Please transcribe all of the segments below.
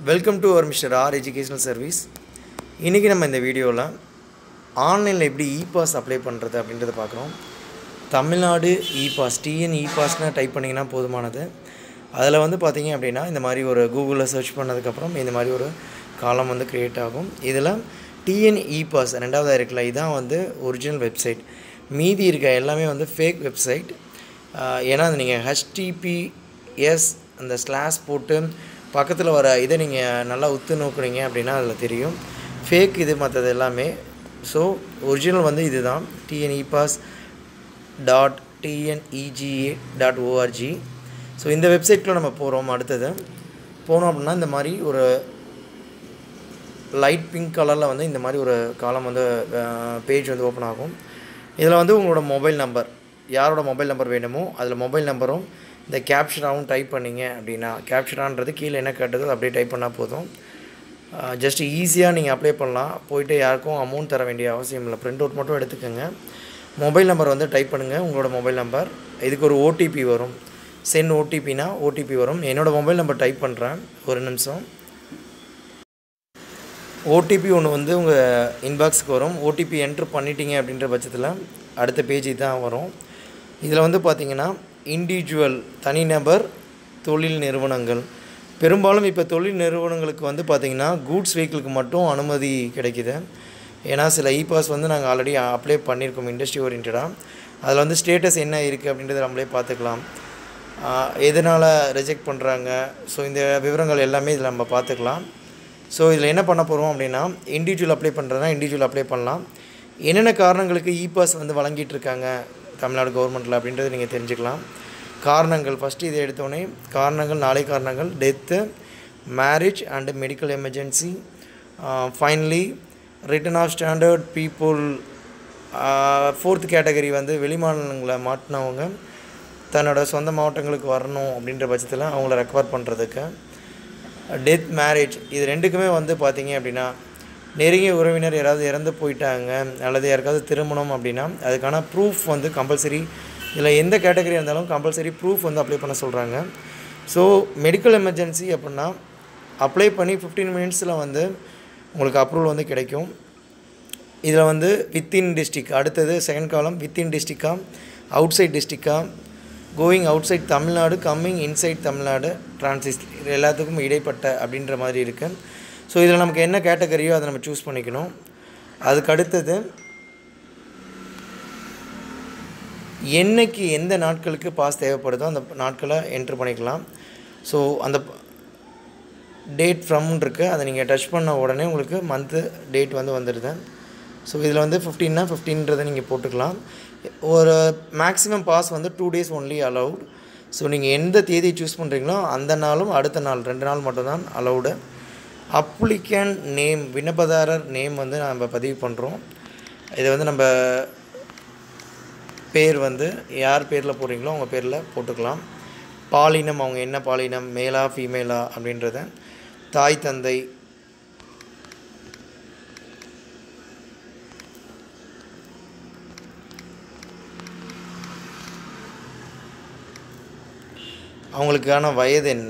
welcome to our Mister R educational service இன்றைக்கி நம்ம இந்த வீடியோவில் ஆன்லைனில் எப்படி இ பாஸ் அப்ளை பண்ணுறது அப்படின்றத பார்க்குறோம் Tamil Nadu e pass TN e பாஸ்னு டைப் பண்ணிங்கன்னா போதுமானது அதில் வந்து பார்த்தீங்க அப்படின்னா இந்த மாதிரி ஒரு கூகுளில் சர்ச் பண்ணதுக்கப்புறம் இந்த மாதிரி ஒரு காலம் வந்து க்ரியேட் ஆகும் இதில் டிஎன் இ பாஸ் ரெண்டாவதாக இருக்குல்ல இதான் வந்து ஒரிஜினல் வெப்சைட் மீதி இருக்க எல்லாமே வந்து ஃபேக் வெப்சைட் ஏன்னா அது நீங்கள் ஹெச்டிபிஎஸ் அந்த ஸ்லாஷ் போட்டு பக்கத்தில் வர இதை நீங்கள் நல்லா உத்து நோக்குனீங்க அப்படின்னா அதில் தெரியும் ஃபேக் இது மற்றது எல்லாமே ஸோ ஒரிஜினல் வந்து இதுதான் TNE pass dot TNEGA dot ORG so இந்த வெப்சைட்டில் நம்ம போகிறோம் அடுத்தது போனோம் அப்படின்னா இந்த மாதிரி ஒரு லைட் பிங்க் கலரில் வந்து இந்த மாதிரி ஒரு காலம் வந்து பேஜ் வந்து ஓப்பன் ஆகும் இதில் வந்து உங்களோட மொபைல் நம்பர் யாரோட மொபைல் நம்பர் வேணுமோ அதில் மொபைல் நம்பரும் இந்த கேப்ஷராகவும் டைப் பண்ணிங்க அப்படின்னா கேப்ஷரான்றது கீழே என்ன கேட்டதோ அப்படியே டைப் பண்ணால் போதும் ஜஸ்ட் ஈஸியாக நீங்கள் அப்ளை பண்ணலாம் போயிட்டு யாருக்கும் அமௌண்ட் தர வேண்டிய அவசியம் இல்லை ப்ரிண்ட் அவுட் மட்டும் எடுத்துக்கோங்க மொபைல் நம்பர் வந்து டைப் பண்ணுங்கள் உங்களோட மொபைல் நம்பர் இதுக்கு ஒரு ஓடிபி வரும் சென்ட் ஓடிபினா ஓடிபி வரும் என்னோடய மொபைல் நம்பர் டைப் பண்ணுறேன் ஒரு நிமிஷம் ஓடிபி ஒன்று வந்து உங்கள் இன்பாக்ஸுக்கு வரும் ஓடிபி என்ட்ரு பண்ணிட்டீங்க அப்படின்ற பட்சத்தில் அடுத்த பேஜ் தான் வரும் இதில் வந்து பார்த்திங்கன்னா இண்டிவிஜுவல் தனிநபர் தொழில் நிறுவனங்கள் பெரும்பாலும் இப்போ தொழில் நிறுவனங்களுக்கு வந்து பார்த்திங்கன்னா கூட்ஸ் வெஹிக்கிளுக்கு மட்டும் அனுமதி கிடைக்குது ஏன்னா சில இ பாஸ் வந்து நாங்கள் ஆல்ரெடி அப்ளை பண்ணியிருக்கோம் இண்டஸ்ட்ரி ஓரியன்டாக அதில் வந்து ஸ்டேட்டஸ் என்ன இருக்குது அப்படின்றத நம்மளே பார்த்துக்கலாம் எதனால் ரிஜெக்ட் பண்ணுறாங்க ஸோ இந்த விவரங்கள் எல்லாமே இதில் நம்ம பார்த்துக்கலாம் ஸோ இதில் என்ன பண்ண போகிறோம் அப்படின்னா இண்டிவிஜுவல் அப்ளை பண்ணுறதுனா இண்டிவிஜுவல் அப்ளை பண்ணலாம் என்னென்ன காரணங்களுக்கு இ பாஸ் வந்து வழங்கிட்டு இருக்காங்க தமிழ்நாடு கவர்மெண்ட்டில் அப்படின்றத நீங்கள் தெரிஞ்சுக்கலாம் காரணங்கள் ஃபஸ்ட்டு இதை எடுத்தோடனே காரணங்கள் நாளை காரணங்கள் death marriage and medical emergency finally return of stranded people fourth category வந்து வெளிமாநிலங்களை மாட்டினவங்க தன்னோட சொந்த மாவட்டங்களுக்கு வரணும் அப்படின்ற பட்சத்தில் அவங்கள ரெக்கவர் பண்ணுறதுக்கு டெத் மேரேஜ் இது ரெண்டுக்குமே வந்து பார்த்திங்க அப்படின்னா நெருங்கிய உறவினர் யாராவது இறந்து போயிட்டாங்க அல்லது யாருக்காவது திருமணம் அப்படின்னா அதுக்கான ப்ரூஃப் வந்து கம்பல்சரி இதில் எந்த கேட்டகரி இருந்தாலும் கம்பல்சரி ப்ரூஃப் வந்து அப்ளை பண்ண சொல்கிறாங்க ஸோ மெடிக்கல் எமர்ஜென்சி அப்படின்னா அப்ளை பண்ணி ஃபிஃப்டீன் மினிட்ஸில் வந்து உங்களுக்கு அப்ரூவல் வந்து கிடைக்கும் இதில் வந்து வித்தின் டிஸ்ட்ரிக் அடுத்தது செகண்ட் காலம் வித்தின் டிஸ்ட்ரிக்கா அவுட் சைட் டிஸ்ட்ரிக்கா going outside Tamil Nadu coming inside Tamil Nadu transit இது எல்லாத்துக்கும் இடைப்பட்ட அப்படின்ற மாதிரி இருக்குது ஸோ இதில் நமக்கு என்ன கேட்டகரியோ அதை நம்ம சூஸ் பண்ணிக்கணும் அதுக்கு அடுத்தது என்னைக்கு எந்த நாட்களுக்கு பாஸ் தேவைப்படுதோ அந்த நாட்களை என்ட்ரு பண்ணிக்கலாம் ஸோ அந்த டேட் ஃப்ரம் இருக்குது அதை நீங்கள் டச் பண்ண உடனே உங்களுக்கு மந்த்து டேட் வந்து வந்துடுது ஸோ இதில் வந்து ஃபிஃப்டீன்னா ஃபிஃப்டீன்றதை நீங்கள் போட்டுக்கலாம் ஒரு மேக்ஸிமம் பாஸ் வந்து two days only allowed so நீங்கள் எந்த தேதியை சூஸ் பண்ணுறீங்களோ அந்த நாளும் அடுத்த நாள் ரெண்டு நாள் மட்டும்தான் அலவுடு அப்ளிகண்ட் நேம் விண்ணப்பதாரர் நேம் வந்து நம்ம பதிவு பண்ணுறோம் இதை வந்து நம்ம பேர் வந்து யார் பேரில் போடுறீங்களோ அவங்க பேரில் போட்டுக்கலாம் பாலினம் அவங்க என்ன பாலினம் மேலா ஃபீமேலா அப்படின்றத தாய் தந்தை அவங்களுக்கான வயது என்ன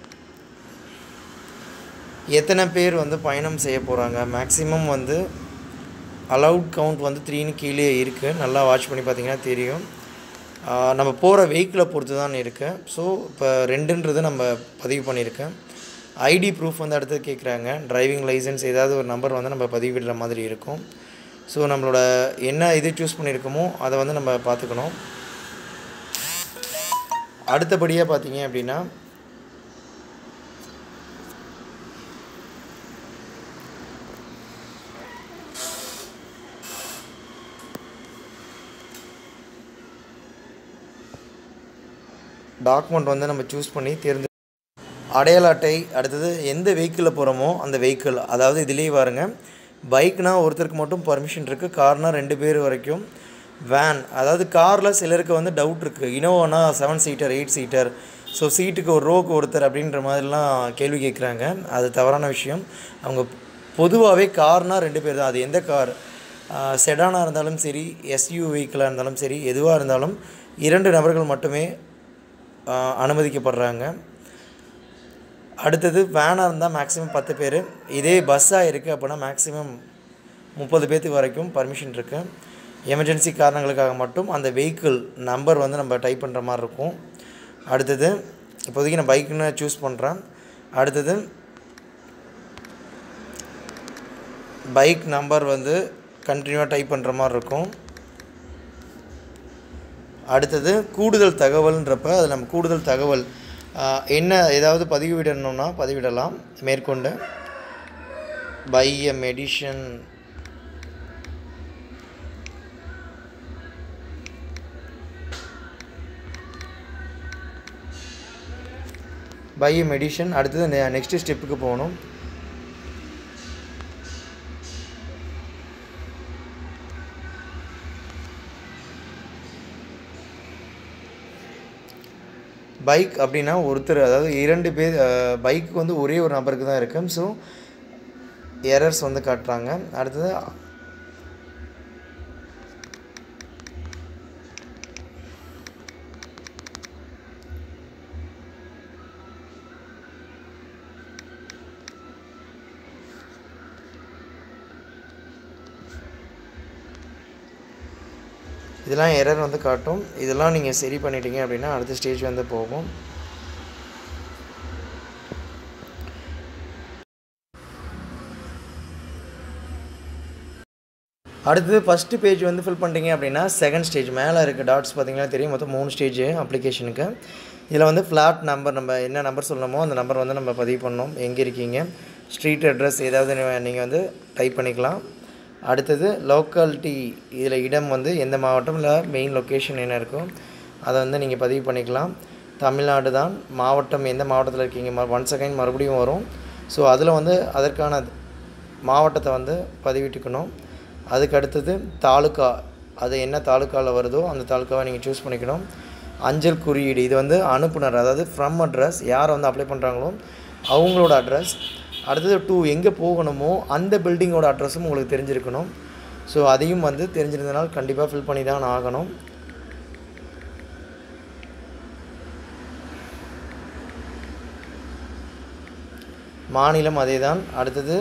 எத்தனை பேர் வந்து பயணம் செய்ய போகிறாங்க மேக்ஸிமம் வந்து அலவுட் கவுண்ட் வந்து த்ரீன்னு கீழே இருக்குது நல்லா வாட்ச் பண்ணி பார்த்தீங்கன்னா தெரியும் நம்ம போகிற வெஹிக்கிளை பொறுத்து தான் இருக்குது ஸோ இப்போ ரெண்டுன்றது நம்ம பதிவு பண்ணியிருக்கேன் ஐடி ப்ரூஃப் வந்து அடுத்து கேட்குறாங்க டிரைவிங் லைசன்ஸ் ஏதாவது ஒரு நம்பர் வந்து நம்ம பதிவிடுற மாதிரி இருக்கும் ஸோ நம்மளோட என்ன இது சூஸ் பண்ணியிருக்கோமோ அதை வந்து நம்ம பார்த்துக்கணும் அடுத்தபடியாக பார்த்தீங்க அப்படின்னா டாக்குமெண்ட் வந்து நம்ம சூஸ் பண்ணி தேர்ந்து அடையாள அட்டை அடுத்தது எந்த வெஹிக்கிளில் போகிறோமோ அந்த வெஹிக்கிள் அதாவது இதுலேயே பாருங்க பைக்னால் ஒருத்தருக்கு மட்டும் பர்மிஷன் இருக்குது கார்னால் ரெண்டு பேர் வரைக்கும் வேன் அதாவது காரில் சிலருக்கு வந்து டவுட் இருக்குது இனோவானா seven seater eight seater so சீட்டுக்கு ஒரு ரோக்கு ஒருத்தர் அப்படின்ற மாதிரிலாம் கேள்வி கேட்குறாங்க அது தவறான விஷயம் அவங்க பொதுவாகவே கார்னால் ரெண்டு பேர் தான் அது எந்த கார் செடானாக இருந்தாலும் சரி எஸ்யூ வெஹிக்கிளாக இருந்தாலும் சரி எதுவாக இருந்தாலும் இரண்டு நபர்கள் மட்டுமே அனுமதிக்கப்படுறாங்க அடுத்தது வேனாக இருந்தால் மேக்ஸிமம் பத்து பேர் இதே பஸ்ஸாக இருக்குது அப்படின்னா மேக்ஸிமம் முப்பது பேர்த்துக்கு வரைக்கும் பர்மிஷன் இருக்குது எமர்ஜென்சி காரணங்களுக்காக மட்டும் அந்த வெஹிக்கிள் நம்பர் வந்து நம்ம டைப் பண்ணுற மாதிரி இருக்கும் அடுத்தது இப்போதைக்கு நான் பைக்குன்னு சூஸ் பண்ணுறேன் அடுத்தது பைக் நம்பர் வந்து கண்டினியூவாக டைப் பண்ணுற மாதிரி இருக்கும் அடுத்தது கூடுதல் தகவல்ன்றப்ப அது நம்ம கூடுதல் தகவல் ஆஹ், என்ன ஏதாவது பதிவிடணும்னா பதிவிடலாம் மேற்கொண்டு பை எ மெடிஷன் பை எ மெடிஷன் அடுத்தது நெக்ஸ்ட் ஸ்டெப்புக்கு போகணும் பைக் அப்படின்னா ஒருத்தர் அதாவது இரண்டு பேர் பைக் வந்து ஒரே ஒரு நபருக்கு தான் இருக்கும் ஸோ எரர்ஸ் வந்து காட்டுறாங்க அடுத்தது இதெல்லாம் எரர் வந்து காட்டும் இதெல்லாம் நீங்கள் சரி பண்ணிட்டீங்க அப்படின்னா அடுத்த ஸ்டேஜ் வந்து போகும் அடுத்தது ஃபஸ்ட்டு பேஜ் வந்து ஃபில் பண்ணிட்டீங்க அப்படின்னா செகண்ட் ஸ்டேஜ் மேலே இருக்க டாட்ஸ் பார்த்தீங்கன்னா தெரியும் மொத்தம் மூணு ஸ்டேஜ் அப்ளிகேஷனுக்கு இதில் வந்து ஃப்ளாட் நம்பர் நம்ம என்ன நம்பர் சொல்லணுமோ அந்த நம்பர் வந்து நம்ம பதிவு பண்ணணும் எங்கே இருக்கீங்க ஸ்ட்ரீட் அட்ரஸ் ஏதாவது நீங்கள் வந்து டைப் பண்ணிக்கலாம் அடுத்தது லோக்காலிட்டி இதில் இடம் வந்து எந்த மாவட்டம் இல்லை மெயின் லொக்கேஷன் என்ன இருக்கோ அதை வந்து நீங்கள் பதிவு பண்ணிக்கலாம் தமிழ்நாடு தான் மாவட்டம் எந்த மாவட்டத்தில் இருக்கீங்க ஒன் செகண்ட் மறுபடியும் வரும் ஸோ அதில் வந்து அதற்கான மாவட்டத்தை வந்து பதிவிட்டுக்கணும் அதுக்கு அடுத்தது தாலுக்கா அது என்ன தாலுக்காவில் வருதோ அந்த தாலுக்காவை நீங்கள் சூஸ் பண்ணிக்கணும் அஞ்சல் குறியீடு இது வந்து அனுப்புனர் அதாவது ஃப்ரம் அட்ரஸ் யார் வந்து அப்ளை பண்ணுறாங்களோ அவங்களோட அட்ரஸ் அடுத்தது டூ எங்கே போகணுமோ அந்த பில்டிங்கோட அட்ரஸும் உங்களுக்கு தெரிஞ்சிருக்கணும் ஸோ அதையும் வந்து தெரிஞ்சிருந்தனால் கண்டிப்பாக ஃபில் பண்ணி தான் ஆகணும் மாநிலம் அதே தான் அடுத்தது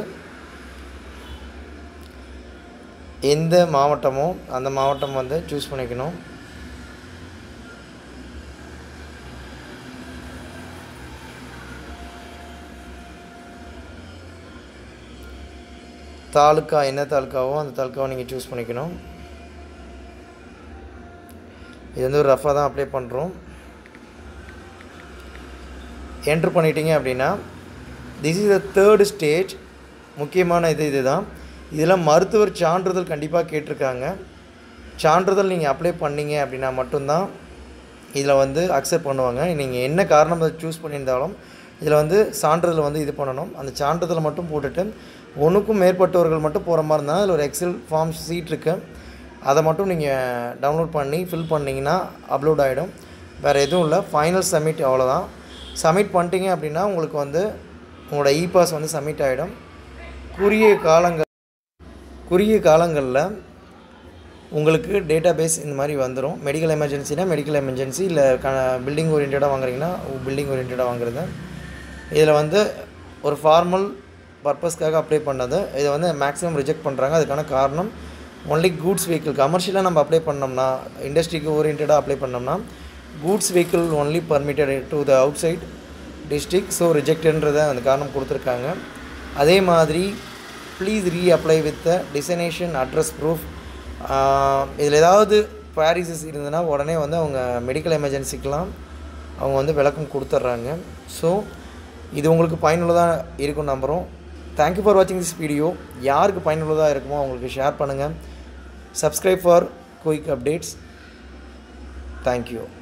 எந்த மாவட்டமோ அந்த மாவட்டம் வந்து சூஸ் பண்ணிக்கணும் தாலுக்கா என்ன தாலுக்காவோ அந்த தாலுக்காவை நீங்கள் சூஸ் பண்ணிக்கணும் இது வந்து ஒரு ரஃபாக தான் அப்ளை பண்ணுறோம் என்ட்ரு பண்ணிட்டீங்க அப்படின்னா this is the third stage முக்கியமான இது இதுதான் இதில் மருத்துவர் சான்றிதழ் கண்டிப்பாக கேட்டிருக்காங்க சான்றிதழ் நீங்கள் அப்ளை பண்ணீங்க அப்படின்னா மட்டும்தான் இதில் வந்து அக்செப்ட் பண்ணுவாங்க நீங்கள் என்ன காரணம் சூஸ் பண்ணியிருந்தாலும் இதில் வந்து சான்றிதழ் வந்து இது பண்ணணும் அந்த சான்றிதழை மட்டும் போட்டுட்டு ஒன்றுக்கும் மேற்பட்டவர்கள் மட்டும் போகிற மாதிரி இருந்தால் அதில் ஒரு எக்ஸல் ஃபார்ம் சீட் இருக்குது அதை மட்டும் நீங்கள் டவுன்லோட் பண்ணி ஃபில் பண்ணிங்கன்னா அப்லோட் ஆகிடும் வேறு எதுவும் இல்லை ஃபைனல் சப்மிட் அவ்வளோதான் சப்மிட் பண்ணிட்டீங்க அப்படின்னா உங்களுக்கு வந்து உங்களோட இ பாஸ் வந்து சப்மிட் ஆகிடும் குறுகிய காலங்கள் குறுகிய காலங்களில் உங்களுக்கு டேட்டா பேஸ் இந்த மாதிரி வந்துடும் மெடிக்கல் எமர்ஜென்சினா மெடிக்கல் எமர்ஜென்சி இல்லை க பில்டிங் ஓரியன்டாக வாங்குறீங்கன்னா பில்டிங் ஓரியன்டாக வாங்குறது இதில் வந்து ஒரு ஃபார்மல் பர்பஸ்க்காக அப்ளை பண்ணது இதை வந்து மேக்ஸிமம் ரிஜெக்ட் பண்ணுறாங்க அதுக்கான காரணம் ஒன்லி கூட்ஸ் வெஹிக்கிள் கமர்ஷியலாக நம்ம அப்ளை பண்ணோம்னா இண்டஸ்ட்ரிக்கு ஓரியன்டாக அப்ளை பண்ணோம்னா goods vehicle only permitted to the outside district so ரிஜெக்டன்றதை அந்த காரணம் கொடுத்துருக்காங்க அதே மாதிரி please reapply with the destination address proof இதில் ஏதாவது குவாரிசஸ் இருந்ததுன்னா உடனே வந்து அவங்க மெடிக்கல் எமர்ஜென்சிக்கெலாம் அவங்க வந்து விளக்கம் கொடுத்துட்றாங்க ஸோ இது உங்களுக்கு பயனுள்ளதாக இருக்கும் நம்புகிறோம் தேங்க்யூ ஃபார் வாட்சிங் திஸ் வீடியோ யாருக்கு பயனுள்ளதாக இருக்குமோ அவங்களுக்கு ஷேர் பண்ணுங்கள் subscribe for quick updates thank you